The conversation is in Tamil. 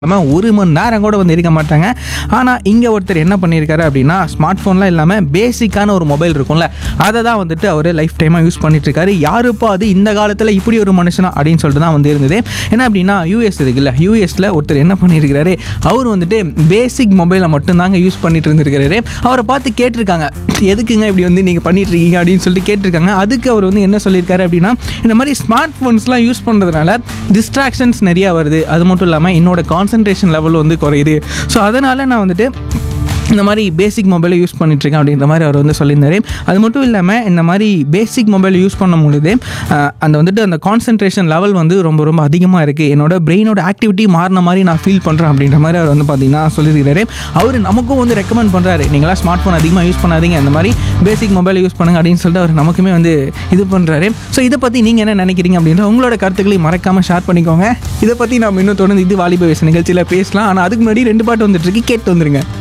இல்லாமல் ஒரு மணி நேரம் கூட வந்து இருக்க மாட்டாங்க ஆனால் இங்கே ஒருத்தர் என்ன பண்ணியிருக்காரு அப்படின்னா ஸ்மார்ட் ஃபோன்லாம் இல்லாமல் பேசிக்கான ஒரு மொபைல் இருக்கும்ல அதை தான் வந்துட்டு அவர் லைஃப் டைமாக யூஸ் பண்ணிட்டு இருக்காரு யாருப்பா அது இந்த காலத்தில் இப்படி ஒரு மனுஷனா அப்படின்னு சொல்லிட்டு தான் வந்து இருந்தது என்ன அப்படின்னா யூஎஸ் இருக்குல்ல யூஎஸில் ஒருத்தர் என்ன பண்ணியிருக்காரு அவர் வந்துட்டு பேசிக் மொபைலை மட்டும்தாங்க யூஸ் பண்ணிட்டு இருந்திருக்காரு அவரை பார்த்து கேட்டிருக்காங்க எதுக்குங்க இப்படி வந்து நீங்கள் பண்ணிட்டு இருக்கீங்க அப்படின்னு சொல்லிட்டு கேட்டிருக்காங்க அதுக்கு அவர் வந்து என்ன சொல்லியிருக்காரு அப்படின்னா இந்த மாதிரி ஸ்மார்ட் ஃபோன்ஸ்லாம் யூஸ் பண்ணுறதுனால டிஸ்ட்ராக்ஷன்ஸ் நிறையா வருது அது மட்டும் இல்லாமல் என்னோட கான்சன்ட்ரேஷன் லெவல் வந்து குறையுது ஸோ அதனால் நான் வந்துட்டு இந்த மாதிரி பேசிக் மொபைலை யூஸ் பண்ணிட்டுருக்கேன் அப்படின்ற மாதிரி அவர் வந்து சொல்லியிருந்தாரு அது மட்டும் இல்லாமல் இந்த மாதிரி பேசிக் மொபைல் யூஸ் பண்ணும் பொழுது அஹ், அந்த வந்துட்டு அந்த கான்சன்ட்ரேஷன் லெவல் வந்து ரொம்ப ரொம்ப அதிகமாக இருக்குது என்னோட பிரெயினோட ஆக்டிவிட்டி மாறின மாதிரி நான் ஃபீல் பண்ணுறேன் அப்படின்ற மாதிரி அவர் வந்து பார்த்தீங்கன்னா சொல்லியிருக்காரு அவர் நமக்கும் வந்து ரெக்கமெண்ட் பண்ணுறாரு நீங்களாம் ஸ்மார்ட் ஃபோன் அதிகமாக யூஸ் பண்ணாதீங்க இந்த மாதிரி பேசிக் மொபைல் யூஸ் பண்ணுங்க அப்படின்னு சொல்லிட்டு அவர் நமக்குமே வந்து இது பண்ணுறாரு ஸோ இதை பற்றி நீங்கள் என்ன நினைக்கிறீங்க அப்படின்ற உங்களோட கருத்துக்களை மறக்காமல் ஷேர் பண்ணிக்கோங்க இதை பற்றி நம்ம இன்னும் தொடர்ந்து இது வாலிப வயசு நிகழ்ச்சியில் பேசலாம் ஆனால் அதுக்கு முன்னாடி ரெண்டு பாட்டு வந்துட்டு இருக்கு கேட்டு வந்துருங்க